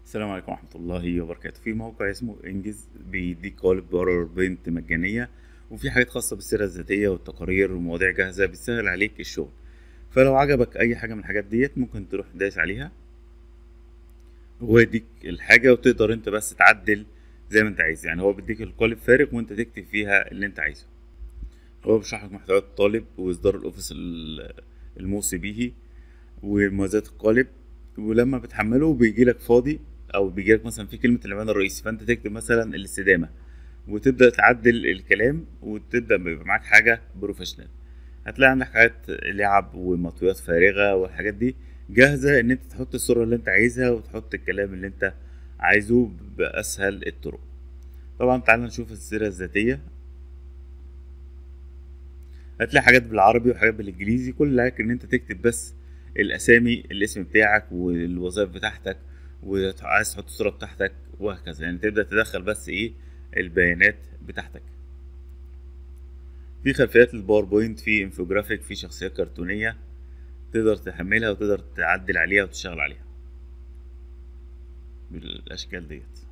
السلام عليكم ورحمة الله وبركاته في موقع اسمه انجز بيديك قالب باوربوينت مجانية وفي حاجات خاصة بالسيرة الذاتية والتقارير ومواضيع جاهزة بتسهل عليك الشغل فلو عجبك أي حاجة من الحاجات ديت ممكن تروح دايس عليها هو يديك الحاجة وتقدر انت بس تعدل زي ما انت عايز يعني هو بيديك القالب فارغ وانت تكتب فيها اللي انت عايزه هو بيشرح لك محتويات الطالب واصدار الاوفيس ال- الموصي به ومميزات القالب ولما بتحمله بيجي لك فاضي او بيجي لك مثلا في كلمه العنوان الرئيسي فانت تكتب مثلا الاستدامه وتبدا تعدل الكلام وتبدا بيبقى معاك حاجه بروفيشنال هتلاقي عندك حاجات لعب ومطويات فارغه والحاجات دي جاهزه ان انت تحط الصوره اللي انت عايزها وتحط الكلام اللي انت عايزه باسهل الطرق طبعا تعالى نشوف السيره الذاتيه هتلاقي حاجات بالعربي وحاجات بالانجليزي كل اللي عليك ان انت تكتب بس الاسامي الاسم بتاعك والوظائف بتاعتك وعايز تحط الصوره بتاعتك وهكذا يعني تبدا تدخل بس ايه البيانات بتاعتك في خلفيات الباوربوينت في انفوجرافيك في شخصيات كرتونيه تقدر تحملها وتقدر تعدل عليها وتشتغل عليها بالاشكال ديت